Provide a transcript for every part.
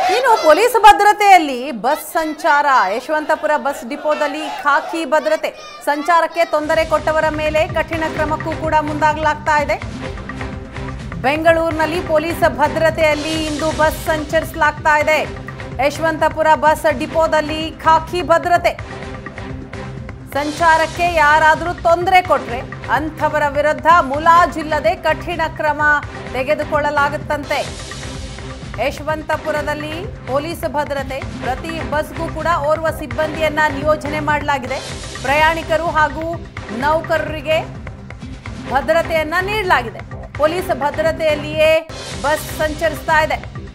ಇನ್ನು ಪೊಲೀಸ್ ಭದ್ರತೆಯಲ್ಲಿ ಬಸ್ ಸಂಚಾರ ಯಶವಂತಪುರ ಬಸ್ ಡಿಪೋದಲ್ಲಿ ಖಾಕಿ ಭದ್ರತೆ ಸಂಚಾರಕ್ಕೆ ತೊಂದರೆ ಕೊಟ್ಟವರ ಮೇಲೆ ಕಠಿಣ ಕ್ರಮಕ್ಕೂ ಕೂಡ ಮುಂದಾಗಲಾಗ್ತಾ ಇದೆ ಬೆಂಗಳೂರಿನಲ್ಲಿ ಪೊಲೀಸ್ ಭದ್ರತೆಯಲ್ಲಿ ಇಂದು ಬಸ್ ಸಂಚರಿಸಲಾಗ್ತಾ ಇದೆ ಯಶವಂತಪುರ ಬಸ್ ಡಿಪೋದಲ್ಲಿ ಖಾಕಿ ಭದ್ರತೆ ಸಂಚಾರಕ್ಕೆ ಯಾರಾದರೂ ತೊಂದರೆ ಕೊಟ್ರೆ ಅಂಥವರ ವಿರುದ್ಧ ಮುಲಾಜಿಲ್ಲದೆ ಕಠಿಣ ಕ್ರಮ ತೆಗೆದುಕೊಳ್ಳಲಾಗುತ್ತಂತೆ ಯಶವಂತಪುರದಲ್ಲಿ ಪೊಲೀಸ್ ಭದ್ರತೆ ಪ್ರತಿ ಬಸ್ಗೂ ಕೂಡ ಓರ್ವ ಸಿಬ್ಬಂದಿಯನ್ನ ನಿಯೋಜನೆ ಮಾಡಲಾಗಿದೆ ಪ್ರಯಾಣಿಕರು ಹಾಗೂ ನೌಕರರಿಗೆ ಭದ್ರತೆಯನ್ನ ನೀಡಲಾಗಿದೆ ಪೊಲೀಸ್ ಭದ್ರತೆಯಲ್ಲಿಯೇ ಬಸ್ ಸಂಚರಿಸ್ತಾ ಇದೆ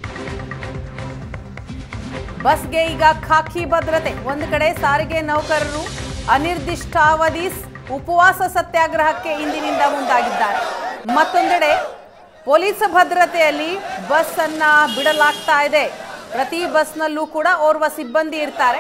ಬಸ್ಗೆ ಈಗ ಖಾಕಿ ಭದ್ರತೆ ಒಂದು ಕಡೆ ಸಾರಿಗೆ ನೌಕರರು ಅನಿರ್ದಿಷ್ಟಾವಧಿ ಸ್- ಉಪವಾಸ ಸತ್ಯಾಗ್ರಹಕ್ಕೆ ಇಂದಿನಿಂದ ಮುಂದಾಗಿದ್ದಾರೆ ಮತ್ತೊಂದೆಡೆ ಪೊಲೀಸ್ ಭದ್ರತೆಯಲ್ಲಿ ಬಸ್ ಅನ್ನ ಬಿಡಲಾಗ್ತಾ ಇದೆ ಪ್ರತಿ ಬಸ್ನಲ್ಲೂ ಕೂಡ ಓರ್ವ ಸಿಬ್ಬಂದಿ ಇರ್ತಾರೆ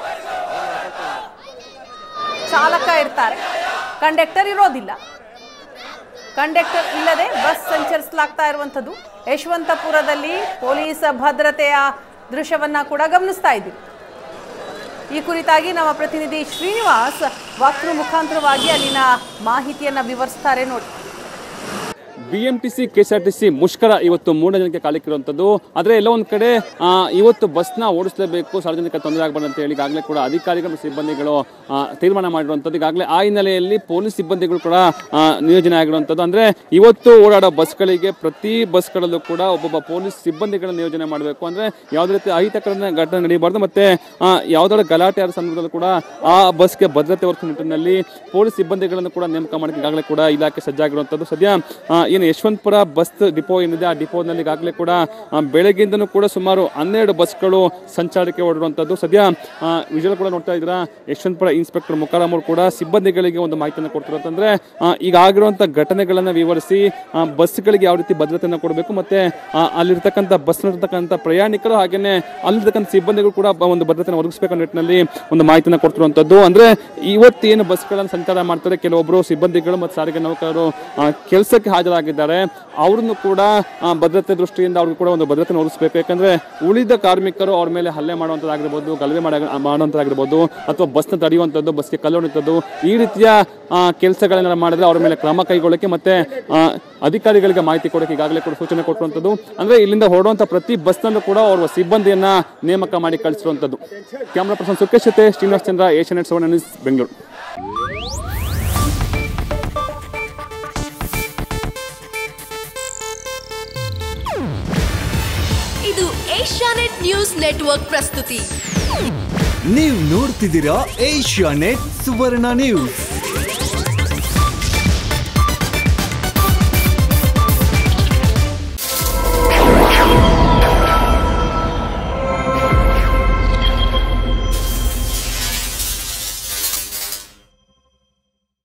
ಚಾಲಕ ಇರ್ತಾರೆ ಕಂಡಕ್ಟರ್ ಇರೋದಿಲ್ಲ ಕಂಡಕ್ಟರ್ ಇಲ್ಲದೆ ಬಸ್ ಸಂಚರಿಸಲಾಗ್ತಾ ಇರುವಂಥದ್ದು ಯಶವಂತಪುರದಲ್ಲಿ ಪೊಲೀಸ್ ಭದ್ರತೆಯ ದೃಶ್ಯವನ್ನ ಕೂಡ ಗಮನಿಸ್ತಾ ಇದ್ದೀವಿ ಈ ಕುರಿತಾಗಿ ನಮ್ಮ ಪ್ರತಿನಿಧಿ ಶ್ರೀನಿವಾಸ್ ವಕ್ತೃ ಮುಖಾಂತರವಾಗಿ ಅಲ್ಲಿನ ಮಾಹಿತಿಯನ್ನ ವಿವರಿಸ್ತಾರೆ ನೋಡಿ B M T C K S R T C ಮುಷ್ಕರ ಇವತ್ತು ಮೂರನೇ ಜನಕ್ಕೆ ಕಾಲಿಕ್ಕಿರುವಂಥದ್ದು ಆದರೆ ಎಲ್ಲೋ ಒಂದು ಕಡೆ ಆ, ಇವತ್ತು ಬಸ್ನ ಓಡಿಸಲೇಬೇಕು ಸಾರ್ವಜನಿಕ ತೊಂದರೆ ಆಗಬಾರ್ದು ಅಂತ ಹೇಳಿ ಈಗಾಗಲೇ ಕೂಡ ಅಧಿಕಾರಿಗಳು ಮತ್ತು ಸಿಬ್ಬಂದಿಗಳು ಆ, ತೀರ್ಮಾನ ಮಾಡಿರುವಂಥದ್ದು ಈಗಾಗಲೇ ಆ ಹಿನ್ನೆಲೆಯಲ್ಲಿ ಪೊಲೀಸ್ ಸಿಬ್ಬಂದಿಗಳು ಕೂಡ ಆ, ನಿಯೋಜನೆ ಆಗಿರುವಂಥದ್ದು ಅಂದರೆ ಇವತ್ತು ಓಡಾಡೋ ಬಸ್ಗಳಿಗೆ ಪ್ರತಿ ಬಸ್ಗಳಲ್ಲೂ ಕೂಡ ಒಬ್ಬೊಬ್ಬ ಪೊಲೀಸ್ ಸಿಬ್ಬಂದಿಗಳನ್ನ ನಿಯೋಜನೆ ಮಾಡಬೇಕು ಅಂದರೆ ಯಾವುದೇ ರೀತಿ ಅಹಿತಕರ ಘಟನೆ ನಡೆಯಬಾರ್ದು ಮತ್ತು ಯಾವುದಾದ್ರು ಗಲಾಟೆ ಆದ ಸಂದರ್ಭದಲ್ಲೂ ಕೂಡ ಆ ಬಸ್ಗೆ ಭದ್ರತೆ ಒದಗಿಸುವ ನಿಟ್ಟಿನಲ್ಲಿ ಪೊಲೀಸ್ ಸಿಬ್ಬಂದಿಗಳನ್ನು ಕೂಡ ನೇಮಕ ಮಾಡಕ್ಕೆ ಈಗಾಗಲೇ ಕೂಡ ಇಲಾಖೆ ಸಜ್ಜಾಗಿರುವಂಥದ್ದು ಸದ್ಯ ಆ, ಏನು ಯಶವಂತಪುರ ಬಸ್ ಡಿಪೋ ಏನಿದೆ ಆ ಡಿಪೋನಲ್ಲಿ ಈಗಾಗಲೇ ಕೂಡ ಆ, ಬೆಳಗ್ಗೆಯಿಂದನೂ ಕೂಡ ಸುಮಾರು ಹನ್ನೆರಡು ಬಸ್ಗಳು ಸಂಚಾರಕ್ಕೆ ಹೊರಡುವಂಥದ್ದು ಸದ್ಯ ವಿಜುವಲ್ ಕೂಡ ನೋಡ್ತಾ ಇದ್ದೀರಾ ಯಶವಂತಪುರ ಇನ್ಸ್ಪೆಕ್ಟರ್ ಮುಖಾರಾಮ್ ಅವರು ಕೂಡ ಸಿಬ್ಬಂದಿಗಳಿಗೆ ಒಂದು ಮಾಹಿತಿಯನ್ನು ಕೊಡ್ತಿರೋದಂದ್ರೆ ಆ, ಈಗ ಆಗಿರುವಂಥ ಘಟನೆಗಳನ್ನು ವಿವರಿಸಿ ಆ, ಬಸ್ಗಳಿಗೆ ಯಾವ ರೀತಿ ಭದ್ರತೆಯನ್ನು ಕೊಡಬೇಕು ಮತ್ತೆ ಆ, ಅಲ್ಲಿರ್ತಕ್ಕಂಥ ಬಸ್ನಲ್ಲಿರ್ತಕ್ಕಂಥ ಪ್ರಯಾಣಿಕರು ಹಾಗೇನೆ ಅಲ್ಲಿರ್ತಕ್ಕಂಥ ಸಿಬ್ಬಂದಿಗಳು ಕೂಡ ಬ- ಒಂದು ಭದ್ರತೆಯನ್ನು ಒದಗಿಸಬೇಕು ಅನ್ನೋ ನಿಟ್ಟಿನಲ್ಲಿ ಒಂದು ಮಾಹಿತಿಯನ್ನು ಕೊಡ್ತಿರುವಂಥದ್ದು ಅಂದ್ರೆ ಇವತ್ತೇನು ಬಸ್ಗಳನ್ನು ಸಂಚಾರ ಮಾಡ್ತಾರೆ ಕೆಲವೊಬ್ಬರು ಸಿಬ್ಬಂದಿಗಳು ಮತ್ತು ಸಾರಿಗೆ ನೌಕರರು ಕೆಲಸಕ್ಕೆ ಹಾಜರಾಗಿದ್ದಾರೆ ಅವ್ರನ್ನು ಕೂಡ ಆ, ಭದ್ರತೆ ದೃಷ್ಟಿಯಿಂದ ಅವ್ರಿಗೂ ಕೂಡ ಒಂದು ಭದ್ರತೆ ಒದಗಿಸಬೇಕು ಯಾಕಂದ್ರೆ ಉಳಿದ ಕಾರ್ಮಿಕರು ಅವ್ರ ಮೇಲೆ ಹಲ್ಲೆ ಮಾಡುವಂಥದ್ದಾಗಿರ್ಬೋದು ಗಲಭೆ ಮಾಡ ಮಾಡುವಂಥದ್ದಾಗಿರ್ಬೋದು ಅಥವಾ ಬಸ್ನ ತಡೆಯುವಂಥದ್ದು ಬಸ್ಗೆ ಕಲ್ಲೊಣಿತದ್ದು ಈ ರೀತಿಯ ಕೆಲಸಗಳನ್ನೆಲ್ಲ ಮಾಡಿದ್ರೆ ಅವ್ರ ಮೇಲೆ ಕ್ರಮ ಕೈಗೊಳ್ಳಕ್ಕೆ ಮತ್ತೆ ಆ, ಅಧಿಕಾರಿಗಳಿಗೆ ಮಾಹಿತಿ ಕೊಡೋಕೆ ಈಗಾಗಲೇ ಕೂಡ ಸೂಚನೆ ಕೊಟ್ಟಿರುವಂಥದ್ದು ಅಂದ್ರೆ ಇಲ್ಲಿಂದ ಹೊರಡುವಂಥ ಪ್ರತಿ ಬಸ್ನಲ್ಲೂ ಕೂಡ ಅವ್ರ ಸಿಬ್ಬಂದಿಯನ್ನ ನೇಮಕ ಮಾಡಿ ಕಳಿಸಿರುವಂಥದ್ದು ಕ್ಯಾಮ್ರಾ ಪರ್ಸನ್ ಸುಖೇಶ್ ಜೊತೆ ಶ್ರೀನಿವಾಸ್ ಚಂದ್ರ ಏಷ್ಯಾನೆಟ್ ಸೆವೆನ್ ನ್ಯೂಸ್ ಬೆಂಗಳೂರು ಇದು ಏಷ್ಯಾನೆಟ್ ನ್ಯೂಸ್ ನೆಟ್ವರ್ಕ್ ಪ್ರಸ್ತುತಿ ನೀವು ನೋಡ್ತಿದ್ದೀರಾ ಏಷ್ಯಾ ನೆಟ್ ಸುವರ್ಣ ನ್ಯೂಸ್